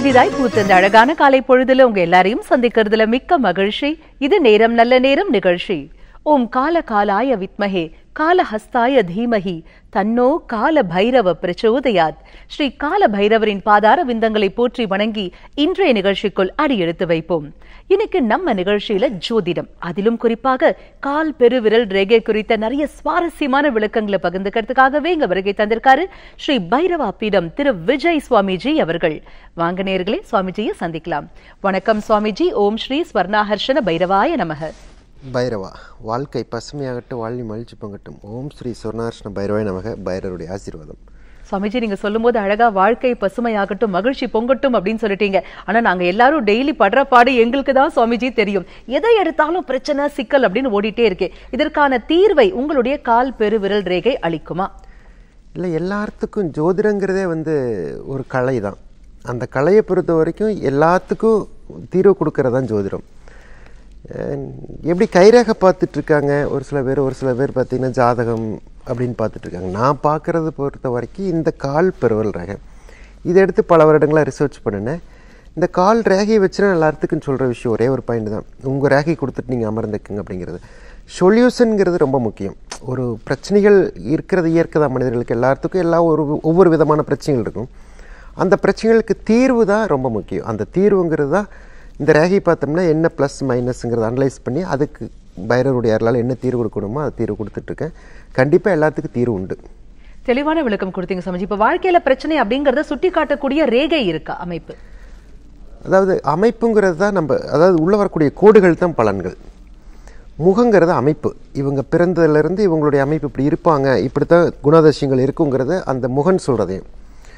புதிதாய் பூத்த இந்த அழகான காலை பொழுதுல உங்க எல்லாரையும் சந்திக்கிறதுல மிக்க மகிழ்ச்சி இது நேரம் நல்ல நேரம் நிகழ்ச்சி ஓம் கால காலாய வித்மஹே காலஹஸ்தாய தீமஹி தன்னோ கால பைரவ பிரச்சோதயாத் ஸ்ரீ கால பைரவரின் பாதார விந்தங்களை போற்றி வணங்கி இன்றைய நிகழ்ச்சிக்குள் அடியெடுத்து வைப்போம் இன்னைக்கு நம்ம நிகழ்ச்சியில ஜோதிடம் அதிலும் குறிப்பாக கால் பெருவிரல் ரேகை குறித்த நிறைய சுவாரஸ்யமான விளக்கங்களை பகிர்ந்துக்கிறதுக்காகவே இங்க வருகை தந்திருக்காரு ஸ்ரீ பைரவா பீடம் திரு விஜய் சுவாமிஜி அவர்கள் வாங்க நேயர்களே சுவாமிஜியை சந்திக்கலாம் வணக்கம் சுவாமிஜி ஓம் ஸ்ரீ ஸ்வர்ணாஹர்ஷன பைரவாய நமக பைரவா வாழ்க்கை பசுமையாகட்டும் வாழ்வி மகிழ்ச்சி பங்கட்டும் ஓம் ஸ்ரீ சொர்ணார்ஷ்ண பைரவாய் நமக பைரவருடைய ஆசீர்வாதம் சுவாமிஜி நீங்க சொல்லும்போது அழகா வாழ்க்கை பசுமையாகட்டும் மகிழ்ச்சி பொங்கட்டும் அப்படின்னு சொல்லிட்டீங்க ஆனா நாங்க எல்லாரும் டெய்லி படுற பாடு எங்களுக்கு தான் சுவாமிஜி தெரியும் எதை எடுத்தாலும் பிரச்சனை சிக்கல் அப்படின்னு ஓடிட்டே இருக்கு இதற்கான தீர்வை உங்களுடைய கால் பெருவிரல் ரேகை அளிக்குமா இல்லை எல்லாத்துக்கும் ஜோதிடங்கிறதே வந்து ஒரு கலை தான் அந்த கலையை பொறுத்த வரைக்கும் எல்லாத்துக்கும் தீர்வு கொடுக்கறது தான் ஜோதிடம் அஹ் எப்படி கைரேகை பார்த்துட்டு இருக்காங்க ஒரு சில பேர் ஒரு சில பேர் பார்த்தீங்கன்னா ஜாதகம் அப்படின்னு பார்த்துட்டு இருக்காங்க நான் பார்க்குறது பொறுத்த வரைக்கும் இந்த கால் பெருவல் ரேகை இதை எடுத்து பல வருடங்களாக ரிசர்ச் பண்ணினேன் இந்த கால் ரேகையை வச்சு நான் எல்லாத்துக்கும் சொல்கிற விஷயம் ஒரே ஒரு பாயிண்ட் தான் உங்கள் ரேகை கொடுத்துட்டு நீங்கள் அமர்ந்துக்குங்க அப்படிங்கிறது சொல்யூஷனுங்கிறது ரொம்ப முக்கியம் ஒரு பிரச்சனைகள் இருக்கிறது இயற்கை தான் மனிதர்களுக்கு எல்லாத்துக்கும் எல்லா ஒரு ஒவ்வொரு விதமான பிரச்சனைகள் இருக்கும் அந்த பிரச்சனைகளுக்கு தீர்வு தான் ரொம்ப முக்கியம் அந்த தீர்வுங்கிறது தான் இந்த ரேகை பார்த்தோம்னா என்ன ப்ளஸ் மைனஸ்ங்கிறத அனலைஸ் பண்ணி அதுக்கு பைரவருடைய அருளால் என்ன தீர்வு கொடுக்கணுமோ அது தீர்வு கொடுத்துட்ருக்கேன் கண்டிப்பாக எல்லாத்துக்கும் தீர்வு உண்டு தெளிவான விளக்கம் கொடுத்தீங்க சுவாமிஜி இப்ப வாழ்க்கையில பிரச்சனை அப்படிங்கறத சுட்டி காட்டக்கூடிய ரேகை இருக்கா அமைப்பு அதாவது அமைப்புங்கிறது தான் நம்ம அதாவது உள்ளே வரக்கூடிய கோடுகள் தான் பலன்கள் முகங்கிறது அமைப்பு இவங்க பிறந்ததுலேருந்து இவங்களுடைய அமைப்பு இப்படி இருப்பாங்க இப்படி தான் குணாதிசயங்கள் இருக்குங்கிறத அந்த முகன் சொல்கிறதையும்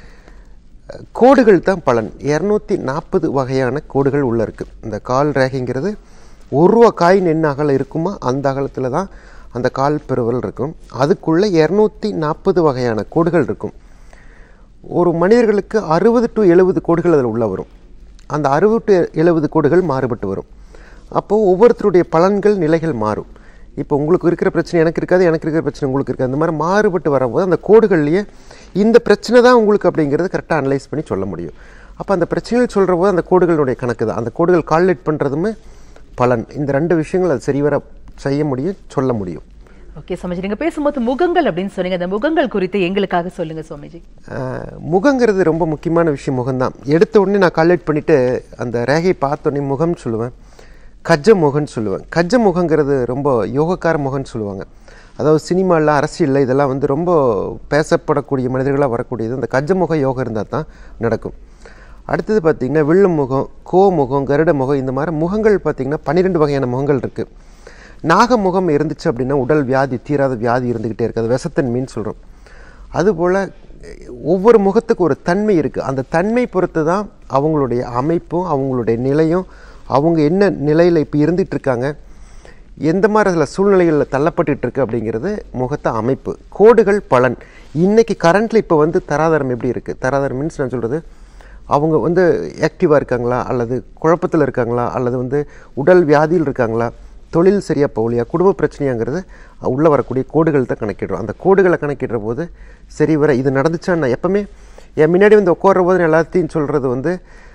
கோடுகள் தான் பலன் இரநூத்தி நாற்பது வகையான கோடுகள் உள்ளே இருக்குது இந்த கால் ரேகைங்கிறது ஒரு ரூபா காயின் என்ன அகலம் இருக்குமோ அந்த அகலத்தில் தான் அந்த கால் பெருவல் இருக்கும் அதுக்குள்ளே இரநூத்தி நாற்பது வகையான கோடுகள் இருக்கும் ஒரு மனிதர்களுக்கு அறுபது டு எழுபது கோடுகள் அதில் உள்ள வரும் அந்த அறுபது டு எழுபது கோடுகள் மாறுபட்டு வரும் அப்போது ஒவ்வொருத்தருடைய பலன்கள் நிலைகள் மாறும் இப்போ உங்களுக்கு இருக்கிற பிரச்சனை எனக்கு இருக்காது எனக்கு இருக்கிற பிரச்சனை உங்களுக்கு இருக்காது அந்த மாதிரி மாறுபட்டு வரும்போது அந்த கோடுகள்லேயே இந்த பிரச்சனை தான் உங்களுக்கு அப்படிங்கிறது கரெக்டாக அனலைஸ் பண்ணி சொல்ல முடியும் அப்போ அந்த பிரச்சனைகள் சொல்கிற போது அந்த கோடுகளுடைய கணக்கு தான் அந்த கோடுகள் கால்குலேட் பண்ணுறதுமே பலன் இந்த ரெண்டு விஷயங்கள் அது சரிவர செய்ய முடியும் சொல்ல முடியும் ஓகே சுவாமிஜி நீங்க பேசும்போது முகங்கள் அப்படின்னு சொன்னீங்க அந்த முகங்கள் குறித்து எங்களுக்காக சொல்லுங்க சுவாமிஜி ஆஹ் முகங்கிறது ரொம்ப முக்கியமான விஷயம் முகம்தான் எடுத்த உடனே நான் கால்குலேட் பண்ணிவிட்டு அந்த ரேகை பார்த்த உடனே முகம்னு சொல்லுவேன் கஜ முகம்னு சொல்லுவேன் கஜ முகங்கிறது ரொம்ப யோகக்கார முகம்னு சொல்லுவாங்க அதாவது சினிமாவில் அரசியலில் இதெல்லாம் வந்து ரொம்ப பேசப்படக்கூடிய மனிதர்களாக வரக்கூடியது அந்த கஜ முக யோகம் இருந்தால் தான் நடக்கும் அடுத்தது பார்த்திங்கன்னா வில்லு முகம் கோ முகம் கருட முகம் இந்த மாதிரி முகங்கள் பார்த்திங்கன்னா பன்னிரெண்டு வகையான முகங்கள் இருக்குது நாகமுகம் இருந்துச்சு அப்படின்னா உடல் வியாதி தீராத வியாதி இருந்துக்கிட்டே இருக்குது அது விஷத்தன்மைன்னு சொல்கிறோம் அதுபோல் ஒவ்வொரு முகத்துக்கு ஒரு தன்மை இருக்குது அந்த தன்மை பொறுத்து தான் அவங்களுடைய அமைப்பும் அவங்களுடைய நிலையும் அவங்க என்ன நிலையில் இப்போ இருந்துட்டு இருக்காங்க எந்த மாதிரி அதில் சூழ்நிலைகளில் தள்ளப்பட்டுட்டு இருக்கு அப்படிங்கிறது முகத்தை அமைப்பு கோடுகள் பலன் இன்னைக்கு கரண்ட்டில் இப்போ வந்து தராதரம் எப்படி இருக்குது தராதரம் மீன்ஸ் நான் சொல்கிறது அவங்க வந்து ஆக்டிவாக இருக்காங்களா அல்லது குழப்பத்தில் இருக்காங்களா அல்லது வந்து உடல் வியாதியில் இருக்காங்களா தொழில் சரியாக போகலையா குடும்ப பிரச்சனையாங்கிறது உள்ளே வரக்கூடிய கோடுகள் தான் கணக்கிடுறோம் அந்த கோடுகளை கணக்கிடுற போது சரி வர இது நடந்துச்சா நான் எப்பவுமே என் முன்னாடி வந்து உட்கார்ற போது நான் எல்லாத்தையும் சொல்கிறது வந்து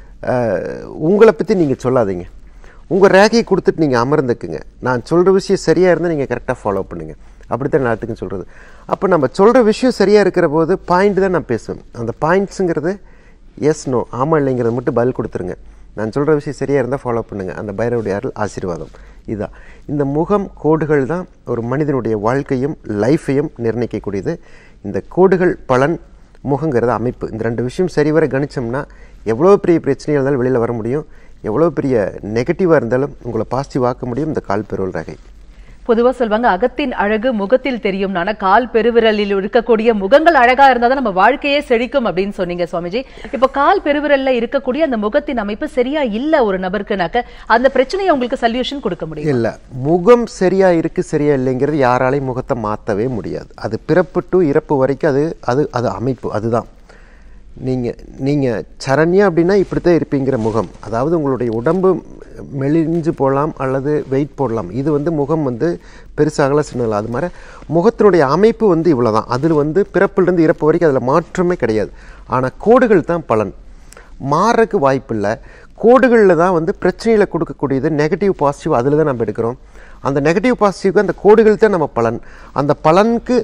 அஹ், உங்களை பற்றி நீங்கள் சொல்லாதீங்க உங்கள் ரேகையை கொடுத்துட்டு நீங்கள் அமர்ந்துக்குங்க நான் சொல்கிற விஷயம் சரியாக இருந்தால் நீங்கள் கரெக்டாக ஃபாலோ பண்ணுங்கள் அப்படி தான் எல்லாத்துக்கும் சொல்கிறது அப்போ நம்ம சொல்கிற விஷயம் சரியாக இருக்கிற போது பாயிண்ட் தான் நான் பேசுவேன் அந்த பாயிண்ட்ஸுங்கிறது எஸ் நோ ஆமாம் இல்லைங்கிறத மட்டும் பதில் கொடுத்துருங்க நான் சொல்கிற விஷயம் சரியாக இருந்தால் ஃபாலோ பண்ணுங்கள் அந்த பைரவுடைய அருள் ஆசீர்வாதம் இதுதான் இந்த முகம் கோடுகள் தான் ஒரு மனிதனுடைய வாழ்க்கையும் லைஃப்பையும் நிர்ணயிக்கக்கூடியது இந்த கோடுகள் பலன் முகங்கிறது அமைப்பு இந்த ரெண்டு விஷயம் சரிவர கணிச்சோம்னா எவ்வளோ பெரிய பிரச்சனையாக இருந்தாலும் வெளியில் வர முடியும் எவ்வளோ பெரிய நெகட்டிவாக இருந்தாலும் உங்களை பாசிட்டிவ் ஆக்க முடியும் இந்த கால் பெருவல் ரகை பொதுவா சொல்வாங்க அகத்தின் அழகு முகத்தில் தெரியும் ஆனா கால் பெருவிரலில் இருக்கக்கூடிய முகங்கள் அழகா இருந்தாதான் நம்ம வாழ்க்கையே செழிக்கும் அப்படின்னு சொன்னீங்க சுவாமிஜி இப்ப கால் பெருவிரல்ல இருக்கக்கூடிய அந்த முகத்தின் அமைப்பு சரியா இல்ல ஒரு நபருக்குனாக்க அந்த பிரச்சனையை உங்களுக்கு சொல்யூஷன் கொடுக்க முடியும் இல்லை முகம் சரியா இருக்கு சரியா இல்லைங்கிறது யாராலையும் முகத்தை மாற்றவே முடியாது அது பிறப்பு டு இறப்பு வரைக்கும் அது அது அது அமைப்பு அதுதான் நீங்கள் நீங்கள் சரண்யா அப்படின்னா இப்படி தான் இருப்பீங்கிற முகம் அதாவது உங்களுடைய உடம்பு மெலிஞ்சு போடலாம் அல்லது வெயிட் போடலாம் இது வந்து முகம் வந்து பெருசாகல சின்னல அது மாதிரி முகத்தினுடைய அமைப்பு வந்து இவ்வளோ தான் அதில் வந்து பிறப்பிலிருந்து இறப்பு வரைக்கும் அதில் மாற்றமே கிடையாது ஆனால் கோடுகள் தான் பலன் மாறுறதுக்கு வாய்ப்பு இல்லை கோடுகளில் தான் வந்து பிரச்சனைகளை கொடுக்கக்கூடியது நெகட்டிவ் பாசிட்டிவ் அதில் தான் நம்ம எடுக்கிறோம் அந்த நெகட்டிவ் பாசிட்டிவ்க்கு அந்த கோடுகள் தான் நம்ம பலன் அந்த பலனுக்கு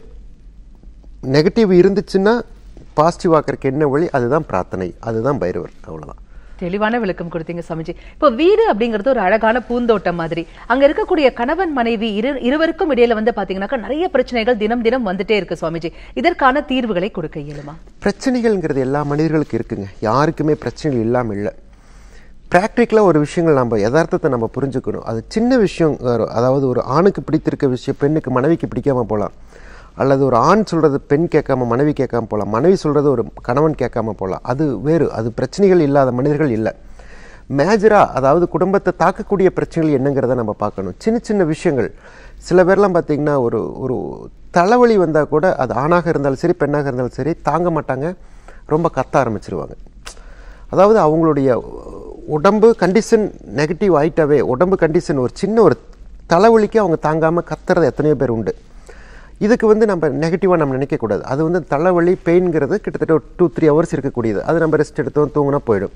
நெகட்டிவ் இருந்துச்சுன்னா பாசிட்டிவ் ஆக்கிறதுக்கு என்ன வழி அதுதான் பிரார்த்தனை அதுதான் பைரவர் அவ்வளவுதான் தெளிவான விளக்கம் கொடுத்தீங்க சமிஜி இப்போ வீடு அப்படிங்கிறது ஒரு அழகான பூந்தோட்டம் மாதிரி அங்க இருக்கக்கூடிய கணவன் மனைவி இரு இருவருக்கும் இடையில வந்து பாத்தீங்கன்னாக்கா நிறைய பிரச்சனைகள் தினம் தினம் வந்துட்டே இருக்கு சுவாமிஜி இதற்கான தீர்வுகளை கொடுக்க இயலுமா பிரச்சனைகள்ங்கிறது எல்லா மனிதர்களுக்கும் இருக்குங்க யாருக்குமே பிரச்சனைகள் இல்லாமல் இல்லை ப்ராக்டிக்கலாக ஒரு விஷயங்கள் நம்ம யதார்த்தத்தை நம்ம புரிஞ்சுக்கணும் அது சின்ன விஷயம் வரும். அதாவது ஒரு ஆணுக்கு பிடித்திருக்க விஷயம் பெண்ணுக்கு மனைவிக்கு பிடிக்காம போகலாம் அல்லது ஒரு ஆண் சொல்கிறது பெண் கேட்காம மனைவி கேட்காம போகலாம் மனைவி சொல்கிறது ஒரு கணவன் கேட்காம போகலாம் அது வேறு அது பிரச்சனைகள் இல்லாத மனிதர்கள் இல்லை மேஜராக அதாவது குடும்பத்தை தாக்கக்கூடிய பிரச்சனைகள் என்னங்கிறத நம்ம பார்க்கணும் சின்ன சின்ன விஷயங்கள் சில பேர்லாம் பார்த்தீங்கன்னா ஒரு ஒரு தலைவலி வந்தால் கூட அது ஆணாக இருந்தாலும் சரி பெண்ணாக இருந்தாலும் சரி தாங்க மாட்டாங்க ரொம்ப கத்த ஆரம்பிச்சிருவாங்க அதாவது அவங்களுடைய உடம்பு கண்டிஷன் நெகட்டிவ் ஆயிட்டாவே உடம்பு கண்டிஷன் ஒரு சின்ன ஒரு தலைவலிக்கு அவங்க தாங்காமல் கத்துறது எத்தனையோ பேர் உண்டு இதுக்கு வந்து நம்ம நெகட்டிவாக நம்ம நினைக்கக்கூடாது அது வந்து தலைவலி பெயின்ங்கிறது கிட்டத்தட்ட ஒரு டூ த்ரீ ஹவர்ஸ் இருக்கக்கூடியது அது நம்ம ரெஸ்ட் எடுத்தோம் தூங்கினா போயிடும்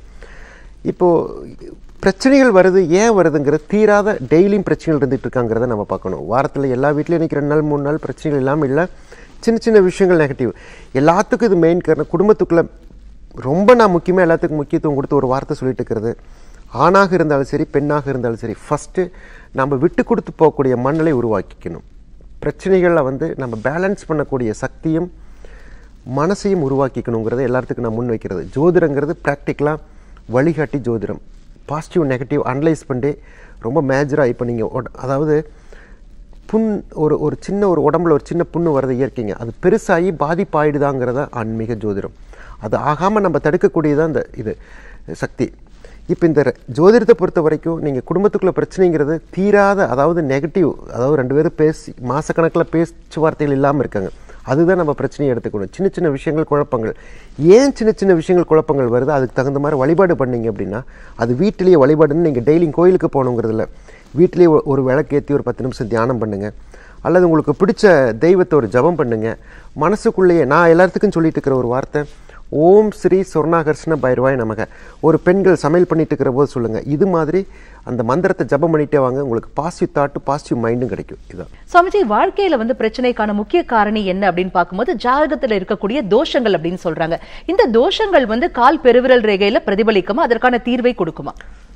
இப்போது பிரச்சனைகள் வருது ஏன் வருதுங்கிறது தீராத டெய்லியும் பிரச்சனைகள் இருந்துட்டு இருக்காங்கிறத நம்ம பார்க்கணும் வாரத்தில் எல்லா வீட்லையும் இன்றைக்கி ரெண்டு நாள் மூணு நாள் பிரச்சனைகள் இல்லாமல் இல்லை சின்ன சின்ன விஷயங்கள் நெகட்டிவ் எல்லாத்துக்கும் இது மெயின் காரணம் குடும்பத்துக்குள்ளே ரொம்ப நான் முக்கியமாக எல்லாத்துக்கும் முக்கியத்துவம் கொடுத்து ஒரு வார்த்தை சொல்லிட்டு இருக்கிறது ஆணாக இருந்தாலும் சரி பெண்ணாக இருந்தாலும் சரி ஃபஸ்ட்டு நம்ம விட்டு கொடுத்து போகக்கூடிய மண்ணலை உருவாக்கிக்கணும் பிரச்சனைகளை வந்து நம்ம பேலன்ஸ் பண்ணக்கூடிய சக்தியும் மனசையும் உருவாக்கிக்கணுங்கிறத எல்லாத்துக்கும் நான் முன் வைக்கிறது ஜோதிடங்கிறது ப்ராக்டிக்கலாக வழிகாட்டி ஜோதிடம் பாசிட்டிவ் நெகட்டிவ் அனலைஸ் பண்ணி ரொம்ப மேஜராக இப்போ நீங்கள் அதாவது புண் ஒரு ஒரு சின்ன ஒரு உடம்புல ஒரு சின்ன புண்ணு வர்றது இயற்கைங்க அது பெருசாகி பாதிப்பாயிடுதாங்கிறத ஆன்மீக ஜோதிடம் அது ஆகாமல் நம்ம தடுக்கக்கூடியதான் இந்த இது சக்தி இப்போ இந்த ர- ஜோதிடத்தை பொறுத்த வரைக்கும் நீங்கள் குடும்பத்துக்குள்ள பிரச்சனைங்கிறது தீராத அதாவது நெகட்டிவ் அதாவது ரெண்டு பேரும் பேசி மாசக்கணக்கில் பேச்சுவார்த்தைகள் இல்லாமல் இருக்காங்க அதுதான் நம்ம பிரச்சனையை எடுத்துக்கணும் சின்ன சின்ன விஷயங்கள் குழப்பங்கள் ஏன் சின்ன சின்ன விஷயங்கள் குழப்பங்கள் வருது அதுக்கு தகுந்த மாதிரி வழிபாடு பண்ணீங்க அப்படின்னா அது வீட்டிலேயே வழிபாடுன்னு நீங்கள் டெய்லியும் கோயிலுக்கு போகணுங்கிறதுல வீட்டிலேயே ஒ- ஒரு விளக்கேற்றி ஒரு பத்து நிமிஷம் தியானம் பண்ணுங்க அல்லது உங்களுக்கு பிடிச்ச தெய்வத்தை ஒரு ஜெபம் பண்ணுங்க மனசுக்குள்ளேயே நான் எல்லாத்துக்கும் சொல்லிட்டு இருக்கிற ஒரு வார்த்தை ஓம் ஸ்ரீ சொர்ணாகர்ஷ்ண பைரவாய் நமக ஒரு பெண்கள் சமையல் பண்ணிட்டு இருக்கிற போது சொல்லுங்க இது மாதிரி அந்த மந்திரத்தை ஜெபம் பண்ணிட்டே வாங்க உங்களுக்கு பாசிட்டிவ் தாட்டு பாசிட்டிவ் மைண்டும் கிடைக்கும் இதான் சுவாமிஜி வாழ்க்கையில வந்து பிரச்சனைக்கான முக்கிய காரணி என்ன அப்படின்னு பார்க்கும்போது ஜாதகத்துல இருக்கக்கூடிய தோஷங்கள் அப்படின்னு சொல்றாங்க இந்த தோஷங்கள் வந்து கால் பெருவிரல் ரேகையில பிரதிபலிக்குமா அதற்கான தீர்வை கொடுக்குமா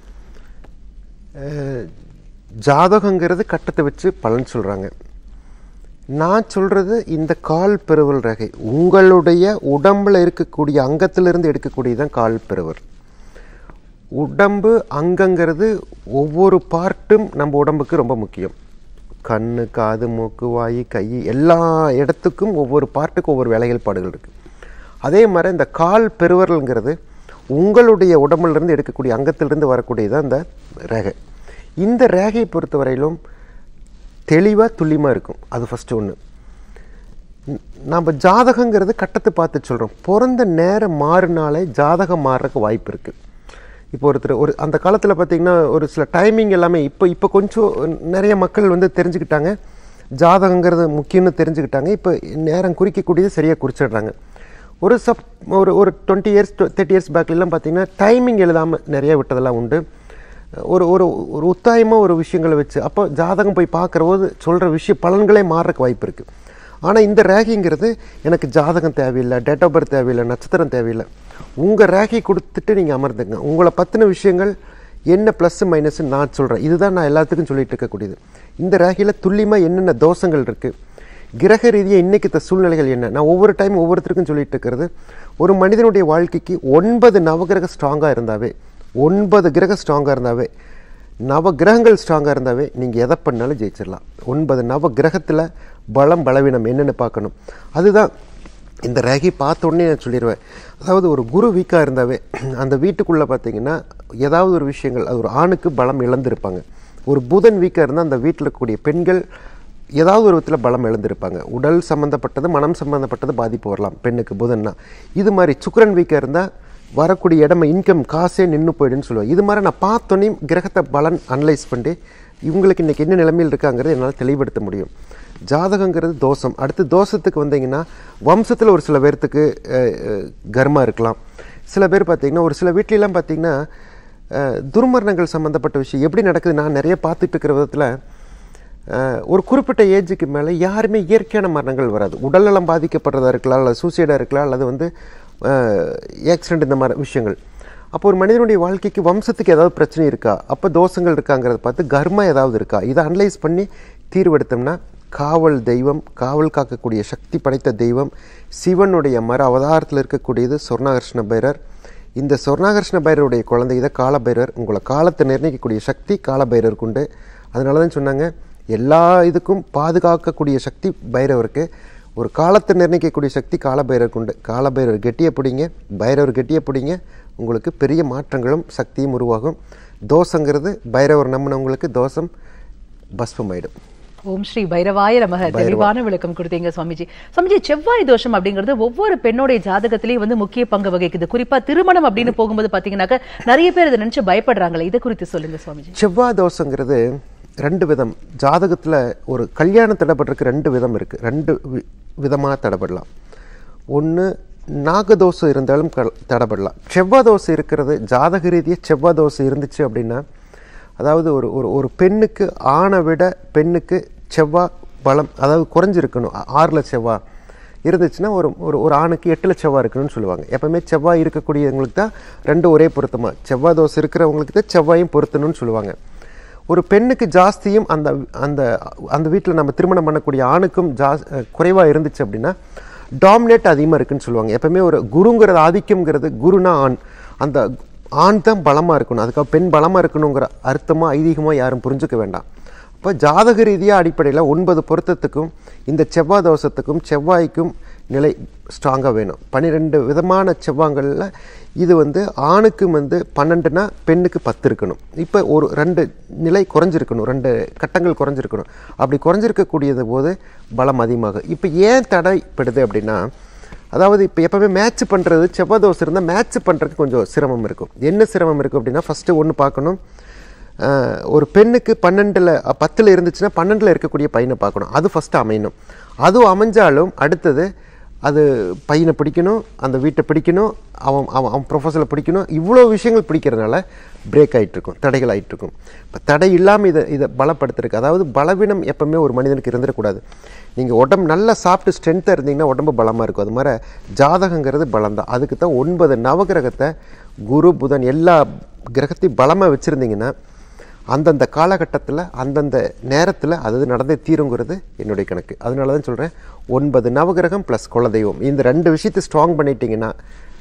அஹ், ஜாதகங்கிறது கட்டத்தை வச்சு பலன் சொல்கிறாங்க நான் சொல்கிறது இந்த கால் பெருவல் ரகை உங்களுடைய உடம்பில் இருக்கக்கூடிய அங்கத்திலிருந்து எடுக்கக்கூடியதான் கால் பெருவல் உடம்பு அங்கங்கிறது ஒவ்வொரு பார்ட்டும் நம்ம உடம்புக்கு ரொம்ப முக்கியம் கண்ணு காது மூக்கு வாய் கை எல்லா இடத்துக்கும் ஒவ்வொரு பார்ட்டுக்கும் ஒவ்வொரு வேலைகள் பாடுகள் இருக்குது அதே மாதிரி இந்த கால் பெருவரல்ங்கிறது உங்களுடைய உடம்புல இருந்து எடுக்கக்கூடிய அங்கத்திலிருந்து வரக்கூடியதான் இந்த ரேகை இந்த ரேகையை பொறுத்தவரையிலும் தெளிவாக துல்லியமாக இருக்கும் அது ஃபஸ்ட்டு ஒன்று நம்ம ஜாதகங்கிறது கட்டத்தை பார்த்து சொல்கிறோம் பிறந்த நேரம் மாறினாலே ஜாதகம் மாறுறதுக்கு வாய்ப்பு இருக்குது இப்போ ஒருத்தர் ஒரு அந்த காலத்தில் பார்த்தீங்கன்னா ஒரு சில டைமிங் எல்லாமே இப்போ இப்போ கொஞ்சம் நிறைய மக்கள் வந்து தெரிஞ்சுக்கிட்டாங்க ஜாதகங்கிறது முக்கியம்னு தெரிஞ்சுக்கிட்டாங்க இப்போ நேரம் குறிக்கக்கூடியது சரியாக குறிச்சிடுறாங்க ஒரு சப் ஒரு ஒரு டுவெண்ட்டி இயர்ஸ் தேர்ட்டி இயர்ஸ் பேக்லாம் பார்த்தீங்கன்னா டைமிங் எழுதாமல் நிறைய விட்டதெல்லாம் உண்டு ஒரு ஒரு ஒரு உத்தாயமாக ஒரு விஷயங்களை வச்சு அப்போ ஜாதகம் போய் பார்க்குற போது சொல்கிற விஷயம் பலன்களே மாறுறக்கு வாய்ப்பு இருக்குது ஆனால் இந்த ரேகிங்கிறது எனக்கு ஜாதகம் தேவையில்லை டேட் ஆஃப் பர்த் தேவையில்லை நட்சத்திரம் தேவையில்லை உங்கள் ரேகை கொடுத்துட்டு நீங்கள் அமர்ந்துங்க உங்களை பற்றின விஷயங்கள் என்ன ப்ளஸ் மைனஸ் நான் சொல்கிறேன் இதுதான் நான் எல்லாத்துக்கும் சொல்லிட்டு இருக்கக்கூடியது இந்த ரேகையில் துல்லியமாக என்னென்ன தோஷங்கள் இருக்குது கிரக ரீதியாக இன்னைக்கு சூழ்நிலைகள் என்ன நான் ஒவ்வொரு டைம் ஒவ்வொருத்தருக்கும் சொல்லிட்டு இருக்கிறது ஒரு மனிதனுடைய வாழ்க்கைக்கு ஒன்பது நவகிரக ஸ்ட்ராங்காக இருந்தாவே ஒன்பது கிரக ஸ்ட்ராங்காக இருந்தாவே நவ கிரகங்கள் ஸ்ட்ராங்காக இருந்தாவே நீங்கள் எதை பண்ணாலும் ஜெயிச்சிடலாம் ஒன்பது நவ கிரகத்தில் பலம் பலவீனம் என்னென்னு பார்க்கணும் அதுதான் இந்த ரேகை பார்த்த உடனே நான் சொல்லிடுவேன் அதாவது ஒரு குரு வீக்காக இருந்தாவே அந்த வீட்டுக்குள்ளே பார்த்தீங்கன்னா ஏதாவது ஒரு விஷயங்கள் அது ஒரு ஆணுக்கு பலம் இழந்திருப்பாங்க ஒரு புதன் வீக்காக இருந்தால் அந்த வீட்டில் இருக்கக்கூடிய பெண்கள் ஏதாவது ஒரு விதத்தில் பலம் இழந்திருப்பாங்க உடல் சம்மந்தப்பட்டது மனம் சம்மந்தப்பட்டது பாதிப்பு வரலாம் பெண்ணுக்கு புதன்னா இது மாதிரி சுக்கிரன் வீக்காக இருந்தால் வரக்கூடிய இடமே இன்கம் காசே நின்று போயிடுன்னு சொல்லுவாங்க இது மாதிரி நான் பார்த்தோன்னே கிரகத்தை பலன் அனலைஸ் பண்ணி இவங்களுக்கு இன்றைக்கி என்ன நிலைமையில் இருக்காங்கிறத என்னால் தெளிவுபடுத்த முடியும் ஜாதகங்கிறது தோஷம் அடுத்து தோஷத்துக்கு வந்தீங்கன்னா வம்சத்தில் ஒரு சில பேர்த்துக்கு அஹ், அஹ், கர்மா இருக்கலாம் சில பேர் பார்த்தீங்கன்னா ஒரு சில வீட்லலாம் பார்த்தீங்கன்னா அஹ், துர்மரணங்கள் சம்மந்தப்பட்ட விஷயம் எப்படி நடக்குது நான் நிறைய பார்த்துட்டு இருக்கிற விதத்தில் அஹ், ஒரு குறிப்பிட்ட ஏஜுக்கு மேலே யாருமே இயற்கையான மரணங்கள் வராது உடல்நலம் பாதிக்கப்படுறதா இருக்கலாம் அல்லது சூசைடாக இருக்கலாம் அல்லது வந்து ஆக்சிடென்ட் இந்த மாதிரி விஷயங்கள் அப்போ ஒரு மனிதனுடைய வாழ்க்கைக்கு வம்சத்துக்கு ஏதாவது பிரச்சனை இருக்கா அப்போ தோஷங்கள் இருக்காங்கிறத பார்த்து கர்மா ஏதாவது இருக்கா இதை அனலைஸ் பண்ணி தீர்வெடுத்தோம்னா காவல் தெய்வம் காவல் காக்கக்கூடிய சக்தி படைத்த தெய்வம் சிவனுடைய மர அவதாரத்தில் இருக்கக்கூடியது சொர்ணாகர்ஷ்ண பைரர் இந்த சொர்ணாகர்ஷ்ண பைரருடைய குழந்தை இதை காலபைரர் உங்களை காலத்தை நிர்ணயிக்கக்கூடிய சக்தி காலபைரருக்கு உண்டு அதனால தான் சொன்னாங்க எல்லா இதுக்கும் பாதுகாக்கக்கூடிய சக்தி பைரவருக்கு ஒரு காலத்தை நிர்ணயிக்கக்கூடிய சக்தி காலபைரருக்கு உண்டு காலபைரவர் கெட்டியை பிடிங்க பைரவர் கெட்டியை பிடிங்க உங்களுக்கு பெரிய மாற்றங்களும் சக்தியும் உருவாகும் தோஷங்கிறது பைரவர் நம்பினவங்களுக்கு தோஷம் பஸ்பமாயிடும் ஓம் ஸ்ரீ பைரவாய நமக தெளிவான விளக்கம் கொடுத்தீங்க சுவாமிஜி சுவாமிஜி செவ்வாய் தோஷம் அப்படிங்கிறது ஒவ்வொரு பெண்ணுடைய ஜாதகத்திலேயே வந்து முக்கிய பங்கு வகிக்குது குறிப்பா திருமணம் அப்படின்னு போகும்போது பாத்தீங்கன்னாக்க நிறைய பேர் இதை நினைச்சு பயப்படுறாங்களே இதை குறித்து சொல்லுங்க சுவாமிஜி செவ்வாய் தோஷங்கிறது ரெண்டு விதம் ஜாதகத்தில் ஒரு கல்யாணம் தடைபடுறதுக்கு ரெண்டு விதம் இருக்குது ரெண்டு வி விதமாக தடைபடலாம் ஒன்று நாகதோஷம் இருந்தாலும் க தடைபடலாம் செவ்வாய் தோசை இருக்கிறது ஜாதக ரீதியாக செவ்வாய் தோசை இருந்துச்சு அப்படின்னா அதாவது ஒரு ஒரு ஒரு பெண்ணுக்கு ஆணை விட பெண்ணுக்கு செவ்வாய் பலம் அதாவது குறைஞ்சிருக்கணும் ஆ- ஆறுல செவ்வாய் இருந்துச்சுன்னா ஒரு ஒரு ஒரு ஆணுக்கு எட்டுல செவ்வாய் இருக்கணும்னு சொல்லுவாங்க எப்பவுமே செவ்வாய் இருக்கக்கூடியவங்களுக்கு தான் ரெண்டும் ஒரே பொருத்தமாக செவ்வாய் தோசை இருக்கிறவங்களுக்கு தான் செவ்வாயும் பொருத்தணும்னு சொல்லுவாங்க ஒரு பெண்ணுக்கு ஜாஸ்தியும் அந்த அந்த அந்த வீட்டில் நம்ம திருமணம் பண்ணக்கூடிய ஆணுக்கும் ஜாஸ் குறைவாக இருந்துச்சு அப்படின்னா டாமினேட் அதிகமாக இருக்குன்னு சொல்லுவாங்க எப்பவுமே ஒரு குருங்கிறது ஆதிக்கம்ங்கிறது குருனா ஆண் அந்த ஆண் தான் பலமாக இருக்கணும் அதுக்காக பெண் பலமாக இருக்கணுங்கிற அர்த்தமாக ஐதீகமாக யாரும் புரிஞ்சுக்க வேண்டாம் அப்போ ஜாதக ரீதியாக அடிப்படையில் ஒன்பது பொருத்தத்துக்கும் இந்த செவ்வாய் தோஷத்துக்கும் செவ்வாய்க்கும் நிலை ஸ்ட்ராங்காக வேணும் பன்னிரெண்டு விதமான செவ்வாய்களில் இது வந்து ஆணுக்கு வந்து பன்னெண்டுனா பெண்ணுக்கு பத்து இருக்கணும் இப்போ ஒரு ரெண்டு நிலை குறைஞ்சிருக்கணும் ரெண்டு கட்டங்கள் குறைஞ்சிருக்கணும் அப்படி குறைஞ்சிருக்கக்கூடியது போது பலம் அதிகமாகும் இப்போ ஏன் தடைப்படுது அப்படின்னா அதாவது இப்போ எப்போவுமே மேட்ச் பண்ணுறது செவ்வாய் தோசை இருந்தால் மேட்ச் பண்ணுறதுக்கு கொஞ்சம் சிரமம் இருக்கும் என்ன சிரமம் இருக்கும் அப்படின்னா ஃபஸ்ட்டு ஒன்று பார்க்கணும் ஆஹ், ஒரு பெண்ணுக்கு பன்னெண்டில் பத்தில் இருந்துச்சுன்னா பன்னெண்டில் இருக்கக்கூடிய பையனை பார்க்கணும் அது ஃபஸ்ட்டு அமையணும் அதுவும் அமைஞ்சாலும் அடுத்தது அது பையனை பிடிக்கணும் அந்த வீட்டை பிடிக்கணும் அவன் அவன் அவன் ப்ரொஃபஸரை பிடிக்கணும் இவ்வளோ விஷயங்கள் பிடிக்கிறதுனால பிரேக் ஆயிட்டு இருக்கும் தடைகள் ஆயிட்டு இருக்கும் இப்போ தடை இல்லாமல் இதை இதை பலப்படுத்துறதுக்கு அதாவது பலவீனம் எப்பவுமே ஒரு மனிதனுக்கு இருந்துடக்கூடாது நீங்கள் உடம்பு நல்லா சாப்பிட்டு ஸ்ட்ரென்த்தாக இருந்தீங்கன்னா உடம்பு பலமாக இருக்கும் அது மாதிரி ஜாதகங்கிறது பலம் தான் அதுக்கு தான் ஒன்பது நவகிரகத்தை குரு புதன் எல்லா கிரகத்தையும் பலமாக வச்சுருந்தீங்கன்னா அந்தந்த காலகட்டத்தில் அந்தந்த நேரத்தில் அது நடந்தே தீருங்கிறது என்னுடைய கணக்கு அதனால தான் சொல்கிறேன் ஒன்பது நவகிரகம் ப்ளஸ் குலதெய்வம் இந்த ரெண்டு விஷயத்தை ஸ்ட்ராங் பண்ணிட்டீங்கன்னா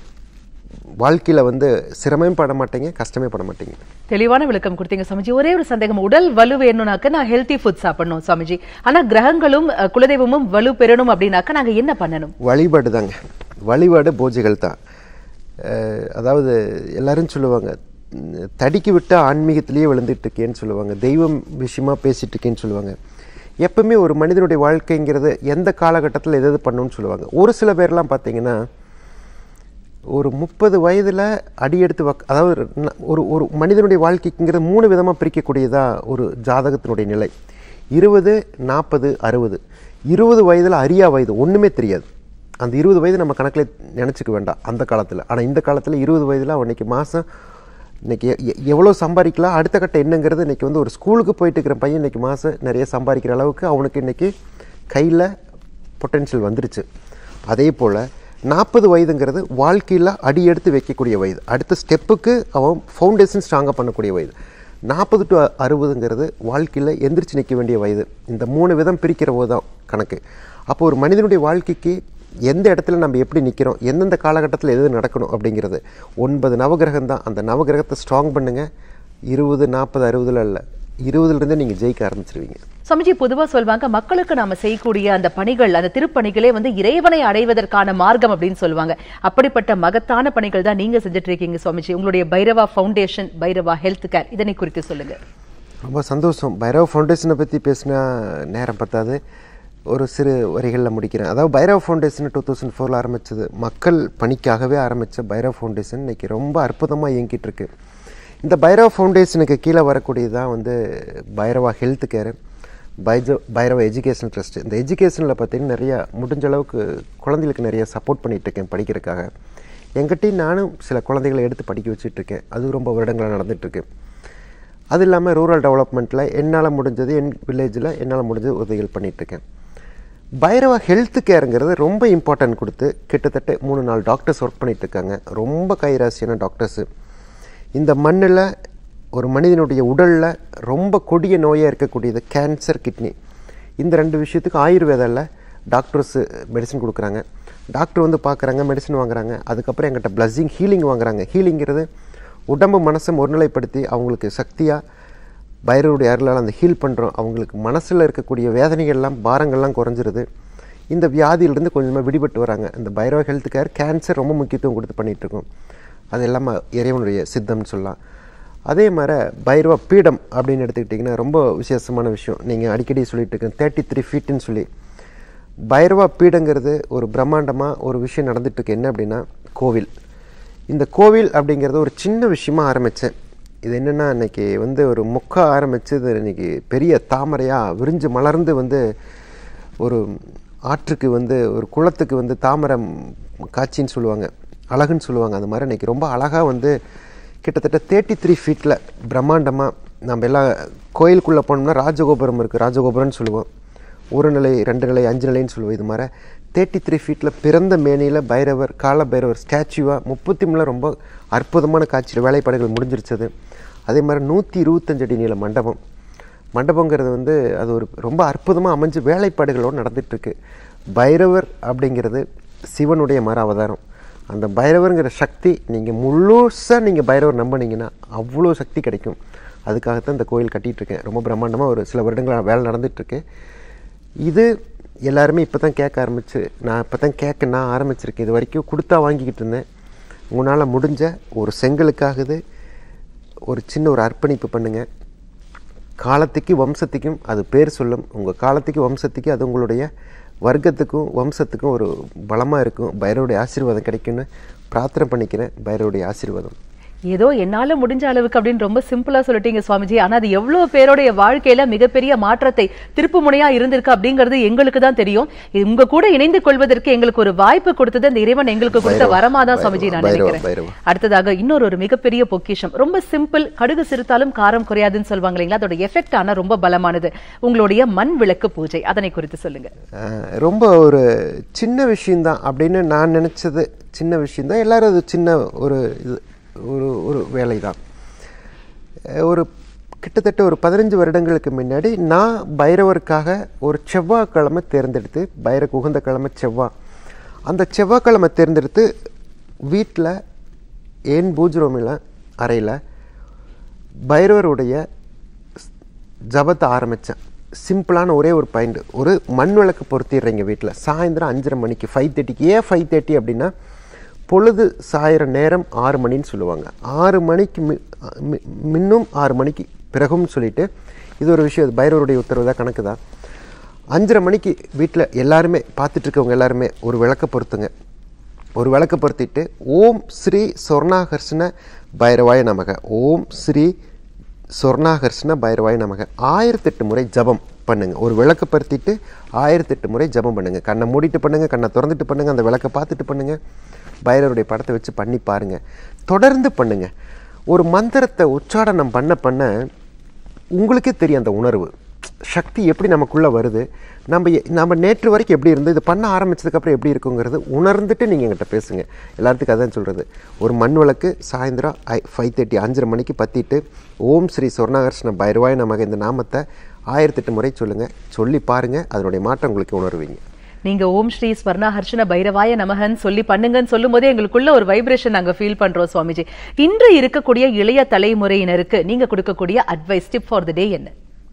வாழ்க்கையில் வந்து சிரமமே பட மாட்டீங்க கஷ்டமே பட மாட்டீங்க தெளிவான விளக்கம் கொடுத்தீங்க சுவாமிஜி ஒரே ஒரு சந்தேகம் உடல் வலு வேணும்னாக்க நான் ஹெல்த்தி ஃபுட் சாப்பிடணும் சுவாமிஜி ஆனா கிரகங்களும் அஹ், குலதெய்வமும் வலு பெறணும் அப்படின்னாக்க நாங்க என்ன பண்ணணும் வழிபாடு தாங்க வழிபாடு பூஜைகள் தான் அஹ் அதாவது எல்லாரும் சொல்லுவாங்க உம், தடிக்கி விட்ட ஆன்மீகத்திலேயே விழுந்துட்டு இருக்கேன்னு சொல்லுவாங்க தெய்வம் விஷயமா பேசிட்டு இருக்கேன்னு சொல்லுவாங்க எப்பவுமே ஒரு மனிதனுடைய வாழ்க்கைங்கிறது எந்த காலகட்டத்தில் எது எது பண்ணணும்னு சொல்லுவாங்க ஒரு சில பேர்லாம் பார்த்தீங்கன்னா ஒரு முப்பது வயதில் அடியெடுத்து வக் அதாவது ந- ஒரு ஒரு மனிதனுடைய வாழ்க்கைக்குங்கிறது மூணு விதமாக பிரிக்கக்கூடியதா ஒரு ஜாதகத்தினுடைய நிலை இருபது நாற்பது அறுபது இருபது வயதில் அரியா வயது ஒன்றுமே தெரியாது அந்த இருபது வயது நம்ம கணக்கில் நினச்சிக்க வேண்டாம் அந்த காலத்தில் ஆனால் இந்த காலத்தில் இருபது வயதில் அவன் இன்னைக்கு மாதம் இன்னைக்கு எ- எ- எவ்வளோ சம்பாதிக்கலாம் அடுத்த கட்ட என்னங்கிறது இன்னைக்கு வந்து ஒரு ஸ்கூலுக்கு போயிட்டு இருக்கிற பையன் இன்னைக்கு மாதம் நிறைய சம்பாதிக்கிற அளவுக்கு அவனுக்கு இன்னைக்கு கையில் பொட்டென்ஷியல் வந்துருச்சு அதே போல் நாற்பது வயதுங்கிறது வாழ்க்கையில் அடி எடுத்து வைக்கக்கூடிய வயது அடுத்த ஸ்டெப்புக்கு அவன் ஃபவுண்டேஷன் ஸ்ட்ராங்காக பண்ணக்கூடிய வயது நாற்பது டு அறுபதுங்கிறது வாழ்க்கையில் எந்திரிச்சு நிற்க வேண்டிய வயது இந்த மூணு விதம் பிரிக்கிற போது தான் கணக்கு அப்போ ஒரு மனிதனுடைய வாழ்க்கைக்கு எந்த இடத்துல நம்ம எப்படி நிற்கிறோம் எந்தெந்த காலகட்டத்தில் எது நடக்கணும் அப்படிங்கிறது ஒன்பது நவகிரகம் தான் அந்த நவகிரகத்தை ஸ்ட்ராங் பண்ணுங்க இருபது நாற்பது அறுபதுல இல்லை இருபதுலேருந்தே நீங்கள் ஜெயிக்க ஆரம்பிச்சிருவீங்க சுவாமிஜி பொதுவா சொல்வாங்க மக்களுக்கு நாம செய்யக்கூடிய அந்த பணிகள் அந்த திருப்பணிகளே வந்து இறைவனை அடைவதற்கான மார்க்கம் அப்படின்னு சொல்லுவாங்க அப்படிப்பட்ட மகத்தான பணிகள் தான் நீங்க செஞ்சுட்டு இருக்கீங்க சுவாமிஜி உங்களுடைய Bhairava foundation Bhairava health care இதனை குறித்து சொல்லுங்க ரொம்ப சந்தோஷம் பைரவ் ஃபவுண்டேஷனை பற்றி பேசினா நேரம் பத்தாது ஒரு சிறு வரிகளில் முடிக்கிறேன் அதாவது பைரவ் ஃபவுண்டேஷன் டூ தௌசண்ட் ஃபோரில் ஆரம்பித்தது மக்கள் பணிக்காகவே ஆரம்பித்த பைரவ் ஃபவுண்டேஷன் இன்னைக்கு ரொம்ப அற்புதமாக இயங்கிட்டு இருக்கு இந்த பைரவ் ஃபவுண்டேஷனுக்கு கீழே வரக்கூடியது தான் வந்து பைரவா ஹெல்த் கேர் பைஜோ பைரவ எஜுகேஷன் ட்ரஸ்ட் இந்த எஜுகேஷனில் பார்த்தீங்கன்னா நிறைய முடிஞ்ச அளவுக்கு குழந்தைகளுக்கு நிறைய சப்போர்ட் பண்ணிட்டு இருக்கேன் படிக்கிறதுக்காக என்கிட்டயும் நானும் சில குழந்தைகளை எடுத்து படிக்க வச்சுட்டு இருக்கேன் அது ரொம்ப வருடங்களாக நடந்துகிட்ருக்கு அது இல்லாமல் ரூரல் டெவலப்மெண்ட்டில் என்னால் முடிஞ்சது என் வில்லேஜில் என்னால் முடிஞ்சது உதவிகள் பண்ணிகிட்ருக்கேன் பைரவா ஹெல்த் கேருங்கிறது ரொம்ப இம்பார்ட்டன்ட் கொடுத்து கிட்டத்தட்ட மூணு நாலு டாக்டர்ஸ் ஒர்க் பண்ணிட்டு இருக்காங்க ரொம்ப கைராசியான டாக்டர்ஸு இந்த மண்ணில் ஒரு மனிதனுடைய உடலில் ரொம்ப கொடிய நோயாக இருக்கக்கூடியது கேன்சர் கிட்னி இந்த ரெண்டு விஷயத்துக்கு ஆயுர்வேதாவில் டாக்டர்ஸு மெடிசன் கொடுக்குறாங்க டாக்டர் வந்து பார்க்குறாங்க மெடிசன் வாங்குறாங்க அதுக்கப்புறம் எங்கிட்ட பிளஸ்ஸிங் ஹீலிங் வாங்குறாங்க ஹீலிங்கிறது உடம்பு மனசை ஒருநிலைப்படுத்தி அவங்களுக்கு சக்தியாக பைரவருடைய அருளால் அந்த ஹீல் பண்ணுறோம் அவங்களுக்கு மனசில் இருக்கக்கூடிய வேதனைகள்லாம் பாரங்கள்லாம் குறைஞ்சிருது இந்த வியாதியிலிருந்து கொஞ்சமாக விடுபட்டு வராங்க இந்த பைரவ ஹெல்த் கேர் கேன்சர் ரொம்ப முக்கியத்துவம் கொடுத்து பண்ணிகிட்டு இருக்கோம் அது எல்லாமே இறைவனுடைய சித்தம்னு சொல்லலாம் அதே மாதிரி பைரவ பீடம் அப்படின்னு எடுத்துக்கிட்டிங்கன்னா ரொம்ப விசேஷமான விஷயம் நீங்கள் அடிக்கடி சொல்லிட்டு இருக்கேன் தேர்ட்டி த்ரீ ஃபீட்டுன்னு சொல்லி பைரவா பீடங்கிறது ஒரு பிரம்மாண்டமாக ஒரு விஷயம் நடந்துட்டு இருக்கு என்ன அப்படின்னா கோவில் இந்த கோவில் அப்படிங்கிறது ஒரு சின்ன விஷயமா ஆரம்பித்தேன் இது என்னென்னா இன்னைக்கு வந்து ஒரு முக்கா ஆரம்பித்து இது இன்னைக்கு பெரிய தாமரையாக விரிஞ்சு மலர்ந்து வந்து ஒரு ஆற்றுக்கு வந்து ஒரு குளத்துக்கு வந்து தாமரை காட்சின்னு சொல்லுவாங்க அழகுன்னு சொல்லுவாங்க அந்த மாதிரி இன்னைக்கு ரொம்ப அழகாக வந்து கிட்டத்தட்ட தேர்ட்டி த்ரீ ஃபீட்டில் பிரம்மாண்டமாக நம்ம எல்லாம் கோயிலுக்குள்ளே போனோம்னா ராஜகோபுரம் இருக்குது ராஜகோபுரம்னு சொல்லுவோம் ஒரு நிலை ரெண்டு நிலை அஞ்சு நிலைன்னு சொல்லுவோம் இது மாதிரி தேர்ட்டி த்ரீ ஃபீட்டில் பிறந்த மேனியில் பைரவர் கால பைரவர் ஸ்டாச்சுவாக முப்பத்தி மூணில் ரொம்ப அற்புதமான காட்சியில் வேலைப்பாடுகள் முடிஞ்சிருச்சது அதே மாதிரி நூற்றி இருபத்தஞ்சு அடி நீள மண்டபம் மண்டபங்கிறது வந்து அது ஒரு ரொம்ப அற்புதமாக அமைஞ்சு வேலைப்பாடுகளோடு நடந்துகிட்ருக்கு பைரவர் அப்படிங்கிறது சிவனுடைய மர அவதாரம் அந்த பைரவருங்கிற சக்தி நீங்கள் முழுசாக நீங்கள் பைரவர் நம்பினீங்கன்னா அவ்வளோ சக்தி கிடைக்கும் அதுக்காகத்தான் இந்த கோயில் கட்டிகிட்டு இருக்கேன் ரொம்ப பிரம்மாண்டமாக ஒரு சில வருடங்களாக வேலை நடந்துகிட்ருக்கு இது எல்லாருமே இப்போ தான் கேட்க ஆரம்பிச்சு நான் இப்போ தான் கேட்க நான் ஆரம்பிச்சிருக்கேன் இது வரைக்கும் கொடுத்தா வாங்கிக்கிட்டு இருந்தேன் உங்களால் முடிஞ்ச ஒரு செங்கலுக்காகுது ஒரு சின்ன ஒரு அர்ப்பணிப்பு பண்ணுங்கள் காலத்துக்கு வம்சத்துக்கும் அது பேர் சொல்லும் உங்கள் காலத்துக்கு வம்சத்துக்கு அது உங்களுடைய வர்க்கத்துக்கும் வம்சத்துக்கும் ஒரு பலமாக இருக்கும் பைரவருடைய ஆசீர்வாதம் கிடைக்கும்னு பிரார்த்தனை பண்ணிக்கிறேன் பைரவருடைய ஆசீர்வாதம் ஏதோ என்னால முடிஞ்ச அளவுக்கு அப்படின்னு ரொம்ப சிம்பிளா சொல்லிட்டீங்க சுவாமிஜி ஆனா அது எவ்வளவு பேருடைய வாழ்க்கையில மிகப்பெரிய மாற்றத்தை திருப்பு முனையா இருந்திருக்கு அப்படிங்கிறது எங்களுக்கு தான் தெரியும் இது உங்க கூட இணைந்து கொள்வதற்கு எங்களுக்கு ஒரு வாய்ப்பு கொடுத்தது அந்த இறைவன் எங்களுக்கு கொடுத்த பைரவா, வரமா தான் சுவாமிஜி நான் பைரவா, நினைக்கிறேன் பைரவா. அடுத்ததாக இன்னொரு ஒரு மிகப்பெரிய பொக்கிஷம் ரொம்ப சிம்பிள் கடுகு சிறுத்தாலும் காரம் குறையாதுன்னு சொல்லுவாங்க இல்லைங்களா அதோட எஃபெக்ட் ஆனா ரொம்ப பலமானது உங்களுடைய மண் விளக்கு பூஜை அதனை குறித்து சொல்லுங்க அஹ், ரொம்ப ஒரு சின்ன விஷயந்தான் அப்படின்னு நான் நினச்சது சின்ன விஷயந்தான் எல்லாரும் அது சின்ன ஒரு இது ஒரு ஒரு வேலை தான் ஒரு கிட்டத்தட்ட ஒரு பதினஞ்சு வருடங்களுக்கு முன்னாடி நான் பைரவருக்காக ஒரு செவ்வாய்க்கிழமை தேர்ந்தெடுத்து பைரக்கு உகந்த கிழமை செவ்வாய் அந்த செவ்வாய்க்கிழமை தேர்ந்தெடுத்து வீட்டில் ஏன் பூஜ் ரூமில் அறையில் பைரவருடைய ஜபத்தை ஆரம்பித்தேன் சிம்பிளான ஒரே ஒரு பாயிண்ட் ஒரு மண் விளக்கு பொருத்திடுறீங்க வீட்டில் சாயந்தரம் அஞ்சரை மணிக்கு ஃபைவ் தேர்ட்டிக்கு ஏன் ஃபைவ் தேர்ட்டி அப்படின்னா பொழுது சாயிற நேரம் ஆறு மணின்னு சொல்லுவாங்க ஆறு மணிக்கு மி- மி- முன்னும் ஆறு மணிக்கு பிறகும் சொல்லிட்டு இது ஒரு விஷயம் இது பைரவருடைய உத்தரவு தான் கணக்கு தான் அஞ்சரை மணிக்கு வீட்டில் எல்லாருமே பார்த்துட்டு இருக்கவங்க எல்லாருமே ஒரு விளக்க பொருத்துங்க ஒரு விளக்க பொருத்திட்டு ஓம் ஸ்ரீ சொர்ணாகர்ஷ்ண பைரவாய நமக ஓம் ஸ்ரீ சொர்ணாகர்ஷ்ண பைரவாய நமக ஆயிரத்தெட்டு முறை ஜபம் பண்ணுங்க ஒரு விளக்க பருத்திட்டு ஆயிரத்தெட்டு முறை ஜபம் பண்ணுங்க கண்ணை மூடிட்டு பண்ணுங்க கண்ணை திறந்துட்டு பண்ணுங்க அந்த விளக்கை பார்த்துட்டு பண்ணுங்க பைரவருடைய படத்தை வச்சு பண்ணி பாருங்க தொடர்ந்து பண்ணுங்க ஒரு மந்திரத்தை உச்சாடனம் பண்ண பண்ண உங்களுக்கே தெரியும் அந்த உணர்வு சக்தி எப்படி நமக்குள்ளே வருது நம்ம எ- நம்ம நேற்று வரைக்கும் எப்படி இருந்து இது பண்ண ஆரம்பிச்சதுக்கப்புறம் எப்படி இருக்குங்கிறது உணர்ந்துட்டு நீங்கள் என்கிட்ட பேசுங்க எல்லாத்துக்கும் அதான் சொல்கிறது ஒரு மண் விளக்கு சாயந்தரம் ஐ ஃபைவ் தேர்ட்டி அஞ்சரை மணிக்கு பற்றிட்டு ஓம் ஸ்ரீ சொர்ணாகர்ஷ்ண பைரவாய் நமக்கு இந்த நாமத்தை ஆயிரத்தெட்டு முறை சொல்லுங்கள் சொல்லி பாருங்கள் அதனுடைய மாற்றம் உங்களுக்கு உணர்வீங்க நீங்க ஓம் ஸ்ரீ ஸ்வர்ணா ஹர்ஷன பைரவாய நமகன்னு சொல்லி பண்ணுங்கன்னு சொல்லும் போதே எங்களுக்குள்ள ஒரு வைப்ரேஷன் நாங்க ஃபீல் பண்றோம் சுவாமிஜி இன்று இருக்கக்கூடிய இளைய தலைமுறையினருக்கு நீங்க கொடுக்கக்கூடிய advice tip for the day என்ன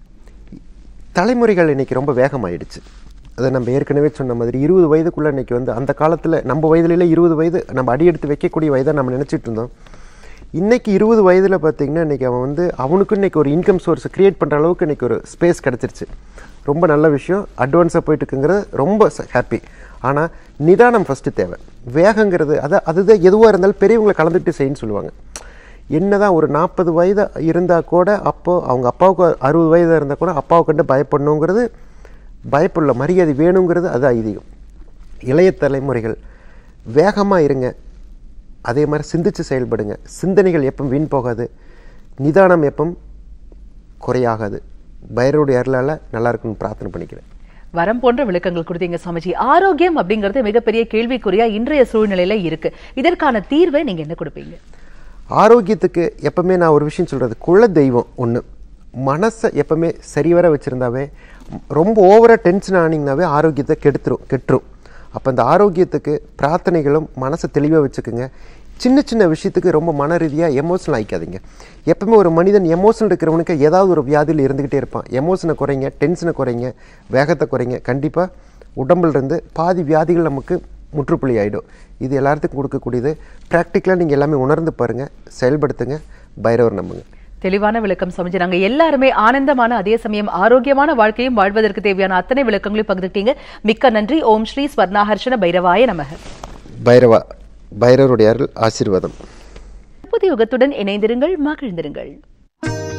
தலைமுறைகள் இன்னைக்கு ரொம்ப வேகமாயிடுச்சு அதை நம்ம ஏற்கனவே சொன்ன மாதிரி இருபது வயதுக்குள்ளே இன்னைக்கு வந்து அந்த காலத்தில் நம்ம வயதுல இருபது வயது நம்ம அடி எடுத்து வைக்கக்கூடிய வயதை நம்ம நினச்சிட்டு இருந்தோம் இன்னைக்கு இருபது வயதில் பார்த்தீங்கன்னா இன்னைக்கு அவன் வந்து அவனுக்கு இன்னைக்கு ஒரு இன்கம் சோர்ஸ் கிரியேட் பண்ணுற அளவுக்கு இன்னைக்கு ஒரு ஸ்பேஸ் கிடச்சிருச்சு ரொம்ப நல்ல விஷயம் அட்வான்ஸாக போயிட்டு இருக்குங்கிறது ரொம்ப ஹாப்பி ஆனால் நிதானம் ஃபஸ்ட்டு தேவை வேகங்கிறது அது அதுதான் எதுவாக இருந்தாலும் பெரியவங்களை கலந்துட்டு செய்யுன்னு சொல்லுவாங்க என்னதான் ஒரு நாற்பது வயது இருந்தால் கூட அப்போ அவங்க அப்பாவுக்கு அறுபது வயதாக இருந்தால் கூட அப்பாவை கண்டு பயப்படணுங்கிறது பயப்படல மரியாதை வேணுங்கிறது அது ஐதீகம் இளைய தலைமுறைகள் வேகமாக இருங்க அதே மாதிரி சிந்திச்சு செயல்படுங்க சிந்தனைகள் எப்பவும் வீண் போகாது நிதானம் எப்பவும் குறையாகாது பைரவருடைய அருளால் நல்லா இருக்குன்னு பிரார்த்தனை பண்ணிக்கிறேன் வரம் போன்ற விளக்கங்கள் கொடுத்தீங்க சுவாமிஜி ஆரோக்கியம் அப்படிங்கிறது மிகப்பெரிய கேள்விக்குறியா இன்றைய சூழ்நிலையில இருக்கு இதற்கான தீர்வை நீங்க என்ன கொடுப்பீங்க ஆரோக்கியத்துக்கு எப்பவுமே நான் ஒரு விஷயம் சொல்கிறது குல தெய்வம் ஒன்று மனசை எப்பவுமே சரிவர வச்சுருந்தாவே ரொம்ப ஓவராக டென்ஷன் ஆனீங்கனாவே ஆரோக்கியத்தை கெடுத்துரும் கெட்டுரும் அப்போ அந்த ஆரோக்கியத்துக்கு பிரார்த்தனைகளும் மனசை தெளிவாக வச்சுக்கோங்க சின்ன சின்ன விஷயத்துக்கு ரொம்ப மன ரீதியாக எமோஷனல் ஆகிக்காதீங்க எப்பவுமே ஒரு மனிதன் எமோஷனல் இருக்கிறவனுக்கு ஏதாவது ஒரு வியாதியில் இருந்துக்கிட்டே இருப்பான் எமோஷனை குறைங்க டென்ஷனை குறைங்க வேகத்தை குறைங்க கண்டிப்பாக உடம்புல இருந்து பாதி வியாதிகள் நமக்கு முற்றுப்புள்ளி ஆகிடும் இது எல்லாத்துக்கும் கொடுக்கக்கூடியது ப்ராக்டிக்கலாக நீங்கள் எல்லாமே உணர்ந்து பாருங்கள் செயல்படுத்துங்க பைரவர் நம்புங்க தெளிவான விளக்கம் சமைச்சு நாங்க எல்லாருமே ஆனந்தமான அதே சமயம் ஆரோக்கியமான வாழ்க்கையும் வாழ்வதற்கு தேவையான அத்தனை விளக்கங்களையும் பகிர்ந்துட்டீங்க மிக்க நன்றி ஓம் ஸ்ரீ ஸ்வர்ணாஹர்ஷன பைரவாய நமக பைரவா பைரவருடைய அருள் ஆசீர்வாதம் புதிய யுகத்துடன் இணைந்திருங்கள் மகிழ்ந்திருங்கள்